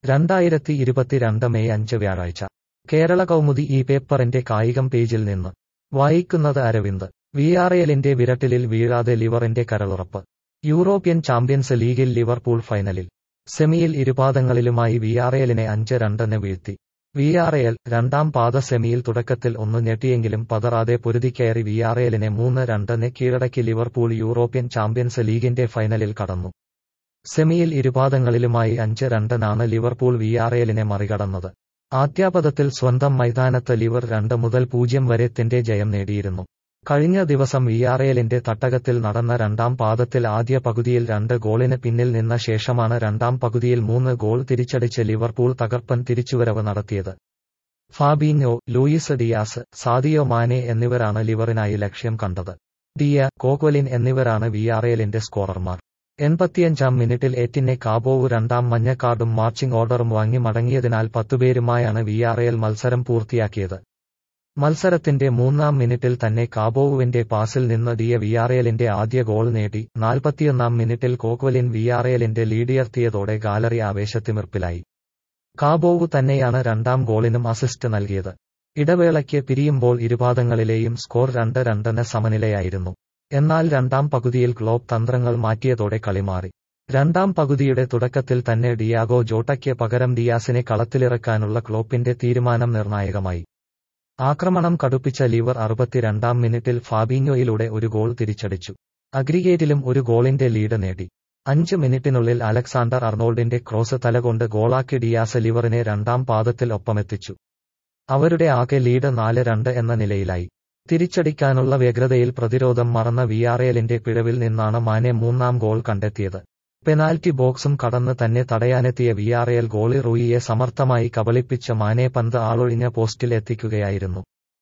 രണ്ടായിരത്തി ഇരുപത്തിരണ്ട് മെയ് അഞ്ച് വ്യാഴാഴ്ച കേരള കൗമുദി ഈ പേപ്പറിന്റെ കായികം പേജിൽ നിന്ന് വായിക്കുന്നത് അരവിന്ദ് വിആർഎലിന്റെ വിരട്ടിലിൽ വീഴാതെ ലിവറിന്റെ കരളുറപ്പ് യൂറോപ്യൻ ചാമ്പ്യൻസ് ലീഗിൽ ലിവർപൂൾ ഫൈനലിൽ സെമിയിൽ ഇരുപാദങ്ങളിലുമായി വിആർഎലിനെ അഞ്ച് രണ്ടിന് വീഴ്ത്തി വിആർഎൽ രണ്ടാം പാദ സെമിയിൽ തുടക്കത്തിൽ ഒന്ന് ഞെട്ടിയെങ്കിലും പതറാതെ പൊരുതിക്കയറി വിആർഎലിനെ മൂന്ന് രണ്ടിന് കീഴടക്കി ലിവർപൂൾ യൂറോപ്യൻ ചാമ്പ്യൻസ് ലീഗിന്റെ ഫൈനലിൽ കടന്നു സെമിയിൽ ഇരുപാദങ്ങളിലുമായി അഞ്ച് രണ്ടിനാണ് ലിവർപൂൾ വിആർഎലിനെ മറികടന്നത് ആദ്യാപദത്തിൽ സ്വന്തം മൈതാനത്ത് ലിവർ രണ്ട് മുതൽ പൂജ്യം വരെ ത്തിന്റെ ജയം നേടിയിരുന്നു കഴിഞ്ഞ ദിവസം വിആർഎലിന്റെ തട്ടകത്തിൽ നടന്ന രണ്ടാം പാദത്തിൽ ആദ്യ പകുതിയിൽ രണ്ട് ഗോളിന് പിന്നിൽ നിന്ന ശേഷമാണ് രണ്ടാം പകുതിയിൽ മൂന്ന് ഗോൾ തിരിച്ചടിച്ച് ലിവർപൂൾ തകർപ്പൻ തിരിച്ചുവരവ് നടത്തിയത് Fabinho Luis Diaz Sadio Mane എന്നിവരാണ് ലിവറിനായി ലക്ഷ്യം കണ്ടത് ഡിയ കോക്വലിൻ എന്നിവരാണ് വിആർഎലിന്റെ സ്കോറർമാർ എൺപത്തിയഞ്ചാം മിനിറ്റിൽ ഏറ്റിനെ കാബോവ് രണ്ടാം മഞ്ഞക്കാർഡും മാർച്ചിംഗ് ഓർഡറും വാങ്ങി മടങ്ങിയതിനാൽ പത്തുപേരുമായാണ് വിആർഎൽ മത്സരം പൂർത്തിയാക്കിയത് മത്സരത്തിന്റെ മൂന്നാം മിനിറ്റിൽ തന്നെ കാബോവുവിന്റെ പാസിൽ നിന്ന് ഡിയ വിആർഎലിന്റെ ആദ്യ ഗോൾ നേടി നാൽപ്പത്തിയൊന്നാം മിനിറ്റിൽ കോക്വലിൻ വിആർഎലിന്റെ ലീഡിയർത്തിയതോടെ ഗാലറി ആവേശത്തിമിർപ്പിലായി കാബോവു തന്നെയാണ് രണ്ടാം ഗോളിനും അസിസ്റ്റ് നൽകിയത് ഇടവേളയ്ക്ക് പിരിയുമ്പോൾ ഇരുപാദങ്ങളിലെയും സ്കോർ രണ്ട് രണ്ടിന് സമനിലയായിരുന്നു എന്നാൽ രണ്ടാം പകുതിയിൽ ക്ലോപ്പ് തന്ത്രങ്ങൾ മാറ്റിയതോടെ കളി മാറി രണ്ടാം പകുതിയുടെ തുടക്കത്തിൽ തന്നെ ഡിയാഗോ ജോട്ടയ്ക്ക് പകരം ഡിയാസിനെ കളത്തിലിറക്കാനുള്ള ക്ലോപ്പിന്റെ തീരുമാനം നിർണായകമായി ആക്രമണം കടുപ്പിച്ച ലിവർ അറുപത്തിരണ്ടാം മിനിറ്റിൽ ഫാബീഞ്ഞോയിലൂടെ ഒരു ഗോൾ തിരിച്ചടിച്ചു അഗ്രിഗേറ്റിലും ഒരു ഗോളിന്റെ ലീഡ് നേടി അഞ്ച് മിനിറ്റിനുള്ളിൽ അലക്സാണ്ടർ അർണോൾഡിന്റെ ക്രോസ് തലകൊണ്ട് ഗോളാക്കി ഡിയാസ് ലിവറിനെ രണ്ടാം പാദത്തിൽ ഒപ്പമെത്തിച്ചു അവരുടെ ആകെ ലീഡ് നാല് രണ്ട് എന്ന നിലയിലായി തിരിച്ചടിക്കാനുള്ള വ്യഗ്രതയിൽ പ്രതിരോധം മറന്ന വിആർഎലിന്റെ പിഴവിൽ നിന്നാണ് മാനെ മൂന്നാം ഗോൾ കണ്ടെത്തിയത് പെനാൽറ്റി ബോക്സും കടന്ന് തന്നെ തടയാനെത്തിയ വിആർഎൽ ഗോളി റൂയിയെ സമർത്ഥമായി കബളിപ്പിച്ച മാനെ പന്ത് ആളൊഴിഞ്ഞ പോസ്റ്റിൽ എത്തിക്കുകയായിരുന്നു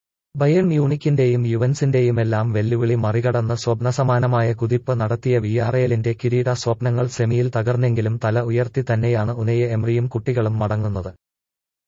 ബയൺ മ്യൂണിക്കിന്റെയും യുവൻസിന്റെയുമെല്ലാം വെല്ലുവിളി മറികടന്ന് സ്വപ്നസമാനമായ കുതിപ്പ് നടത്തിയ വിആർഎലിന്റെ കിരീട സ്വപ്നങ്ങൾ സെമിയിൽ തകർന്നെങ്കിലും തല ഉയർത്തി തന്നെയാണ് ഉനയെ എമ്രിയും കുട്ടികളും മടങ്ങുന്നത്